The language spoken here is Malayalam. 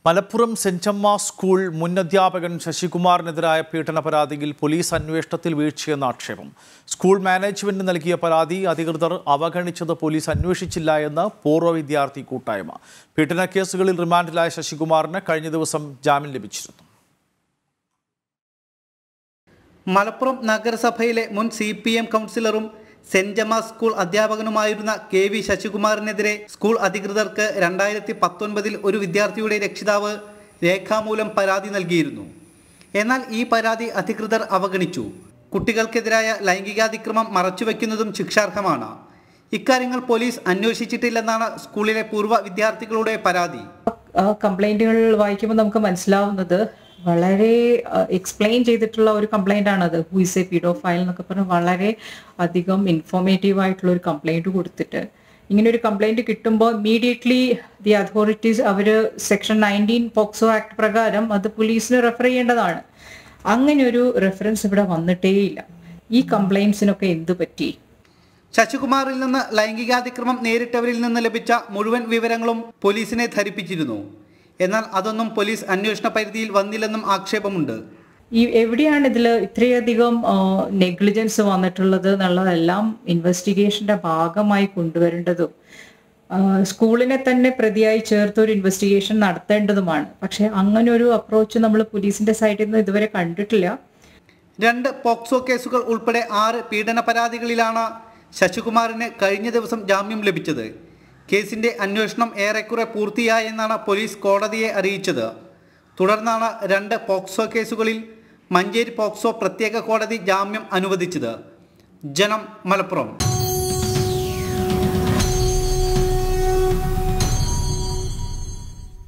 മലപ്പുറം സെന്റ് അമ്മാസ് സ്കൂൾ മുൻ അധ്യാപകൻ ശശികുമാറിനെതിരായ പീഡന പരാതിയിൽ പോലീസ് അന്വേഷണത്തിൽ വീഴ്ചയെന്ന ആക്ഷേപം സ്കൂൾ മാനേജ്മെന്റ് നൽകിയ പരാതി അധികൃതർ അവഗണിച്ചത് പോലീസ് അന്വേഷിച്ചില്ല എന്ന് പൂർവ്വ വിദ്യാർത്ഥി കൂട്ടായ്മ പീഡന കേസുകളിൽ റിമാൻഡിലായ ശശികുമാറിന് കഴിഞ്ഞ ദിവസം ജാമ്യം ലഭിച്ചിരുന്നു മലപ്പുറം നഗരസഭയിലെ മുൻ സി പി എം കൗൺസിലറും സെന്റ് ജമാസ് സ്കൂൾ അധ്യാപകനുമായിരുന്ന കെ വി ശശികുമാറിനെതിരെ സ്കൂൾ അധികൃതർക്ക് രണ്ടായിരത്തി പത്തൊൻപതിൽ ഒരു വിദ്യാർത്ഥിയുടെ രക്ഷിതാവ് രേഖാമൂലം പരാതി നൽകിയിരുന്നു എന്നാൽ ഈ പരാതി അധികൃതർ അവഗണിച്ചു കുട്ടികൾക്കെതിരായ ലൈംഗികാതിക്രമം മറച്ചുവെക്കുന്നതും ശിക്ഷാർഹമാണ് ഇക്കാര്യങ്ങൾ പോലീസ് അന്വേഷിച്ചിട്ടില്ലെന്നാണ് സ്കൂളിലെ പൂർവ്വ വിദ്യാർത്ഥികളുടെ പരാതി ആ കംപ്ലൈന്റുകൾ വായിക്കുമ്പോൾ നമുക്ക് മനസ്സിലാവുന്നത് വളരെ എക്സ്പ്ലെയിൻ ചെയ്തിട്ടുള്ള ഒരു കംപ്ലൈന്റ് ആണ് അത് ഹു ഇസ് എ പീഡോഫൈൽ എന്നൊക്കെ പറഞ്ഞ് വളരെ അധികം ഇൻഫോർമേറ്റീവ് ആയിട്ടുള്ള ഒരു കംപ്ലൈന്റ് കൊടുത്തിട്ട് ഇങ്ങനെ ഒരു കംപ്ലൈന്റ് കിട്ടുമ്പോൾ ഇമ്മീഡിയറ്റ്ലി ദി അതോറിറ്റീസ് അവർ സെക്ഷൻ നയൻറ്റീൻ പോക്സോ ആക്ട് പ്രകാരം അത് പോലീസിന് റെഫർ ചെയ്യേണ്ടതാണ് അങ്ങനെ ഒരു റെഫറൻസ് ഇവിടെ വന്നിട്ടേയില്ല ഈ കംപ്ലൈൻസിനൊക്കെ എന്ത് പറ്റി ശശികുമാറിൽ നിന്ന് ലൈംഗികാതിക്രമം നേരിട്ടവരിൽ നിന്ന് ലഭിച്ച മുഴുവൻ വിവരങ്ങളും പോലീസിനെ ധരിപ്പിച്ചിരുന്നു എന്നാൽ അതൊന്നും പോലീസ് അന്വേഷണ പരിധിയിൽ വന്നില്ലെന്നും ആക്ഷേപമുണ്ട് ഈ എവിടെയാണ് ഇതിൽ ഇത്രയധികം നെഗ്ലിജൻസ് വന്നിട്ടുള്ളത് എന്നുള്ളതെല്ലാം ഇൻവെസ്റ്റിഗേഷന്റെ ഭാഗമായി കൊണ്ടുവരേണ്ടതും ആ, സ്കൂളിനെ തന്നെ പ്രതിയായി ചേർത്ത് ഒരു ഇൻവെസ്റ്റിഗേഷൻ നടത്തേണ്ടതുമാണ് പക്ഷെ അങ്ങനെ ഒരു അപ്രോച്ച് നമ്മൾ പോലീസിന്റെ സൈഡിൽ നിന്ന് ഇതുവരെ കണ്ടിട്ടില്ല രണ്ട് പോക്സോ കേസുകൾ ഉൾപ്പെടെ ആറ് പീഡന പരാതികളിലാണ് ശശികുമാറിന് കഴിഞ്ഞ ദിവസം ജാമ്യം ലഭിച്ചത് കേസിന്റെ അന്വേഷണം ഏറെക്കുറെ പൂർത്തിയായെന്നാണ് പോലീസ് കോടതിയെ അറിയിച്ചത് തുടർന്നാണ് രണ്ട് പോക്സോ കേസുകളിൽ മഞ്ചേരി പോക്സോ പ്രത്യേക കോടതി ജാമ്യം അനുവദിച്ചത് ജനം മലപ്പുറം